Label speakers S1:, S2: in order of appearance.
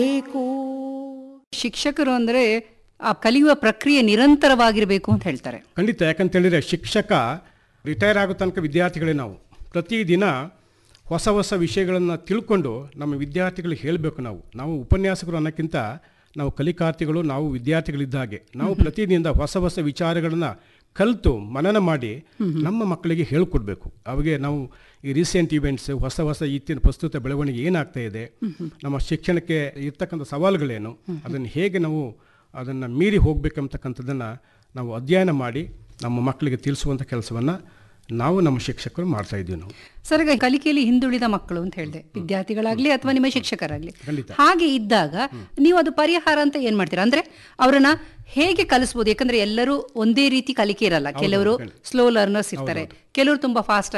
S1: ಬೇಕು ಶಿಕ್ಷಕರು ಅಂದ್ರೆ ಆ ಕಲಿಯುವ ಪ್ರಕ್ರಿಯೆ ನಿರಂತರವಾಗಿರಬೇಕು ಅಂತ ಹೇಳ್ತಾರೆ
S2: ಖಂಡಿತ ಯಾಕಂತ ಹೇಳಿದ್ರೆ ಶಿಕ್ಷಕ ರಿಟೈರ್ ಆಗೋ ತನಕ ವಿದ್ಯಾರ್ಥಿಗಳೇ ನಾವು ಪ್ರತಿದಿನ ಹೊಸ ಹೊಸ ವಿಷಯಗಳನ್ನು ತಿಳ್ಕೊಂಡು ನಮ್ಮ ವಿದ್ಯಾರ್ಥಿಗಳಿಗೆ ಹೇಳಬೇಕು ನಾವು ನಾವು ಉಪನ್ಯಾಸಕರು ಅನ್ನೋಕ್ಕಿಂತ ನಾವು ಕಲಿಕಾರ್ಥಿಗಳು ನಾವು ವಿದ್ಯಾರ್ಥಿಗಳಿದ್ದ ಹಾಗೆ ನಾವು ಪ್ರತಿದಿನ ಹೊಸ ಹೊಸ ವಿಚಾರಗಳನ್ನು ಕಲಿತು ಮನನ ಮಾಡಿ ನಮ್ಮ ಮಕ್ಕಳಿಗೆ ಹೇಳ್ಕೊಡ್ಬೇಕು ಅವಾಗೆ ನಾವು ಈ ರೀಸೆಂಟ್ ಇವೆಂಟ್ಸ್ ಹೊಸ ಹೊಸ ಇತ್ತಿನ ಪ್ರಸ್ತುತ ಬೆಳವಣಿಗೆ ಏನಾಗ್ತಾ ಇದೆ ನಮ್ಮ ಶಿಕ್ಷಣಕ್ಕೆ ಇರ್ತಕ್ಕಂಥ ಸವಾಲುಗಳೇನು ಅದನ್ನು ಹೇಗೆ ನಾವು ಅದನ್ನು ಮೀರಿ ಹೋಗ್ಬೇಕಂತಕ್ಕಂಥದ್ದನ್ನು ನಾವು ಅಧ್ಯಯನ ಮಾಡಿ ನಮ್ಮ ಮಕ್ಕಳಿಗೆ ತಿಳಿಸುವಂಥ ಕೆಲಸವನ್ನು ನಾವು ನಮ್ಮ ಶಿಕ್ಷಕರು ಮಾಡ್ತಾ ಇದ್ದೀವಿ ನಾವು
S1: ಸರ್ ಈಗ ಕಲಿಕೆಯಲ್ಲಿ ಹಿಂದುಳಿದ ಮಕ್ಕಳು ಅಂತ ಹೇಳಿದೆ ವಿದ್ಯಾರ್ಥಿಗಳಾಗ್ಲಿ ಅಥವಾ ನಿಮ್ಮ ಶಿಕ್ಷಕರಾಗ್ಲಿ
S2: ಖಂಡಿತ.
S1: ಹಾಗೆ ಇದ್ದಾಗ ನೀವು ಅದು ಪರಿಹಾರ ಅಂತ ಏನ್ ಮಾಡ್ತೀರಾ ಅಂದ್ರೆ ಅವರನ್ನ ಹೇಗೆ ಕಲಿಸ್ಬೋದು ಯಾಕಂದ್ರೆ ಎಲ್ಲರೂ ಒಂದೇ ರೀತಿ ಕಲಿಕೆ ಇರಲ್ಲ ಕೆಲವರು ಸ್ಲೋ ಲರ್ನರ್ಸ್ ಇರ್ತಾರೆ ಕೆಲವರು ತುಂಬಾ ಫಾಸ್ಟ್